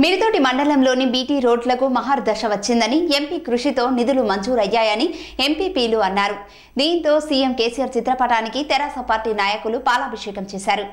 మిరితోటి మండలంలోని బీటీ రోడ్లకు మహర్ దశ వచ్చిందని ఎంపీ కృషితో నిధులు మంజూరయ్యాయని ఎంపీపీలు అన్నారు దీంతో సీఎం కేసీఆర్ చిత్రపటానికి తెరాస పార్టీ నాయకులు పాలాభిషేకం చేశారు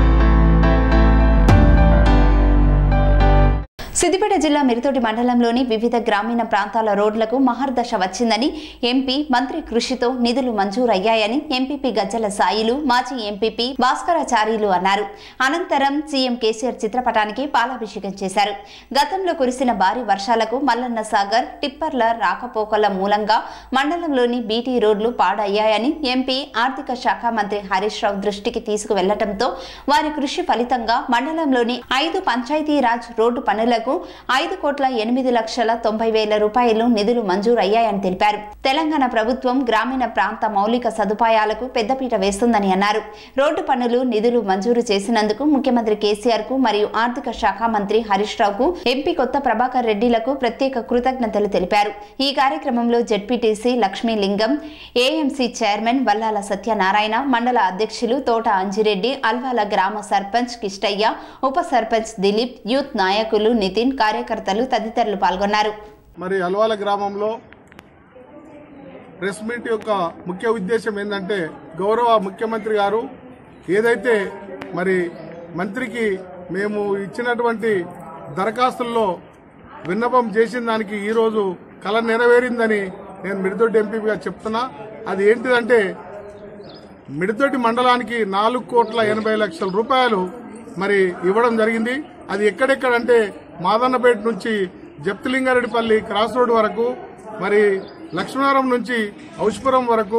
సిద్దిపేట జిల్లా మిరితోటి మండలంలోని వివిధ గ్రామీణ ప్రాంతాల రోడ్లకు మహర్దశ వచ్చిందని ఎంపీ మంత్రి కృషితో నిధులు మంజూరయ్యాయని ఎంపీపీ గజ్జల సాయిలు మాజీ ఎంపీపీ భాస్కరాచార్యులు అన్నారు అనంతరం సీఎం కేసీఆర్ చిత్రపటానికి పాలాభిషేకం చేశారు గతంలో కురిసిన భారీ వర్షాలకు మల్లన్న సాగర్ టిప్పర్ల రాకపోకల మూలంగా మండలంలోని బీటీ రోడ్లు పాడయ్యాయని ఎంపీ ఆర్థిక శాఖ మంత్రి హరీష్ రావు దృష్టికి తీసుకువెళ్లటంతో వారి కృషి ఫలితంగా మండలంలోని ఐదు పంచాయతీరాజ్ రోడ్డు పనులకు ఐదు కోట్ల ఎనిమిది లక్షల తొంభై వేల రూపాయలు నిధులు మంజూరయ్యాయని తెలిపారు తెలంగాణ ప్రభుత్వం గ్రామీణ ప్రాంత మౌలిక సదుపాయాలకు పెద్దపీట వేస్తుందని అన్నారు రోడ్డు పనులు నిధులు మంజూరు చేసినందుకు ముఖ్యమంత్రి కేసీఆర్ కు మరియు ఆర్థిక శాఖ మంత్రి హరీష్ రావుకు ఎంపీ కొత్త ప్రభాకర్ రెడ్డిలకు ప్రత్యేక కృతజ్ఞతలు తెలిపారు ఈ కార్యక్రమంలో ZPTC Lakshmilingam AMC chairman Vallala Satyanarayana మండల అధ్యక్షులు తోట అంజిరెడ్డి అల్వాల గ్రామ సర్పంచ్ కిష్టయ్య ఉప సర్పంచ్ దిలీప్ యూత్ నాయకులు నితిన్ కార్యకర్తలు తదితరులు పాల్గొన్నారు మరి అల్వాల గ్రామంలో ప్రెస్ మీట్ యొక్క ముఖ్య ఉద్దేశం ఏంటంటే గౌరవ ముఖ్యమంత్రి గారు ఏదైతే మరి మంత్రికి మేము ఇచ్చినటువంటి దరఖాస్తుల్లో విన్నపం చేసిన దానికి ఈరోజు కళ నెరవేరిందని నేను మిడిదొడ్డి ఎంపీగా చెప్తున్నా అది ఏంటిదంటే మిడితోటి మండలానికి నాలుగు కోట్ల ఎనభై లక్షల రూపాయలు మరి ఇవ్వడం జరిగింది అది ఎక్కడెక్కడంటే మాదన్నపేట నుంచి జప్తిలింగారెడ్డిపల్లి క్రాస్ రోడ్ వరకు మరి లక్ష్మీవరం నుంచి ఔష్పురం వరకు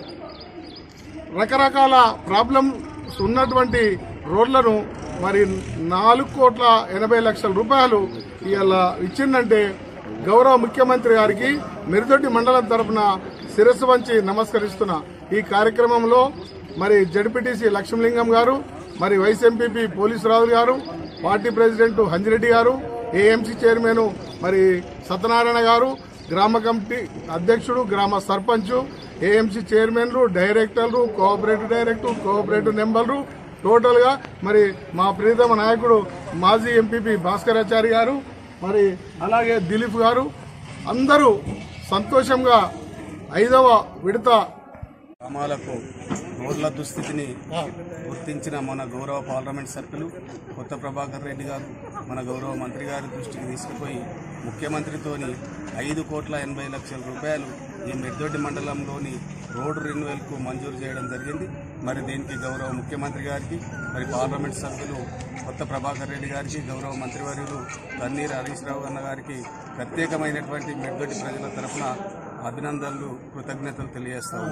రకరకాల ప్రాబ్లమ్స్ ఉన్నటువంటి రోడ్లను మరి నాలుగు కోట్ల ఎనభై లక్షల రూపాయలు ఇలా ఇచ్చిందంటే గౌరవ ముఖ్యమంత్రి గారికి మిరుదొడ్డి మండలం తరపున శిరస్సు వంచి నమస్కరిస్తున్నా ఈ కార్యక్రమంలో మరి జడ్పీటీసీ లక్ష్మలింగం గారు మరి వైస్ ఎంపీపీ పోలీసురాజు గారు పార్టీ ప్రెసిడెంట్ హంజిరెడ్డి గారు ఏఎంసీ చైర్మన్ మరి సత్యనారాయణ గారు గ్రామ కమిటీ అధ్యక్షుడు గ్రామ సర్పంచ్ ఏఎంసీ చైర్మన్లు డైరెక్టర్లు కోఆపరేటివ్ డైరెక్టర్ కోఆపరేటివ్ నెంబర్లు టోటల్ గా మరి మా ప్రియతమ నాయకుడు మాజీ ఎంపీపీ భాస్కరాచారి గారు మరి అలాగే దిలీప్ గారు అందరూ సంతోషంగా ఐదవ విడత గ్రామాలకు రోడ్ల దుస్థితిని గుర్తించిన మన గౌరవ పార్లమెంట్ సభ్యులు కొత్త ప్రభాకర్ రెడ్డి గారు మన గౌరవ మంత్రి గారి దృష్టికి తీసుకుపోయి ముఖ్యమంత్రితోని ఐదు కోట్ల ఎనభై లక్షల రూపాయలు ఈ మెద్దొడ్డి మండలంలోని రోడ్డు రెన్యువల్కు మంజూరు చేయడం జరిగింది మరి దీనికి గౌరవ ముఖ్యమంత్రి గారికి మరి పార్లమెంట్ సభ్యులు కొత్త ప్రభాకర్ రెడ్డి గారికి గౌరవ మంత్రివర్యులు తన్నీర్ హరీష్ రావు అన్న గారికి ప్రత్యేకమైనటువంటి మెద్దొడ్డి ప్రజల తరఫున అభినందనలు కృతజ్ఞతలు తెలియజేస్తాము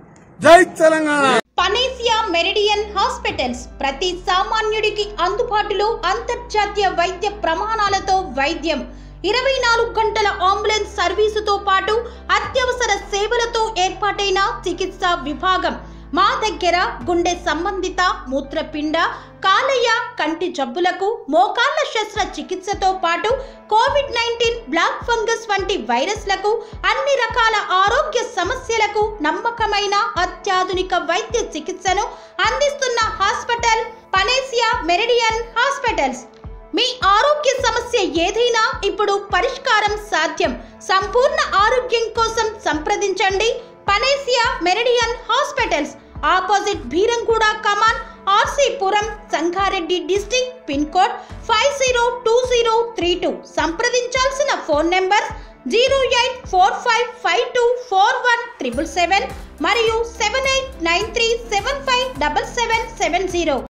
జై తెలంగాణ పనేసియా మెరిడియన్ హాస్పిటల్స్ ప్రతి సామాన్యుడికి అందుబాటులో అంతర్జాతీయ వైద్య ప్రమాణాలతో వైద్యం ఇరవై నాలుగు గంటల అంబులెన్స్ సర్వీసుతో పాటు అత్యవసర సేవలతో ఏర్పాటైన చికిత్సా విభాగం మా దగ్గర గుండె సంబంధిత మూత్రపిండ కాలేయ కంటి జబ్బులకు మోకాళ్ల శస్త్ర చికిత్సతో పాటు కోవిడ్ నైన్టీన్ బ్లాక్ ఫంగస్ వంటి వైరస్లకు అన్ని రకాల ఆరోగ్య సమస్యలకు నమ్మకమైన అత్యాధునిక వైద్య చికిత్సను అందిస్తున్న హాస్పిటల్ పనేసియా మెరిడియన్ హాస్పిటల్స్ మీ ఆరోగ్య సమస్య ఏదైనా ఇప్పుడు పరిష్కారం సాధ్యం సంపూర్ణ ఆరోగ్యం కోసం సంప్రదించండి Panacea Meridian hospitals opposite Bheeramguda Kaman RC Puram Sangareddy district pin code five zero two zero three two సంప్రదించాల్సిన phone number zero eight four five five two four one triple seven మరియు seven eight nine three seven five double seven seven zero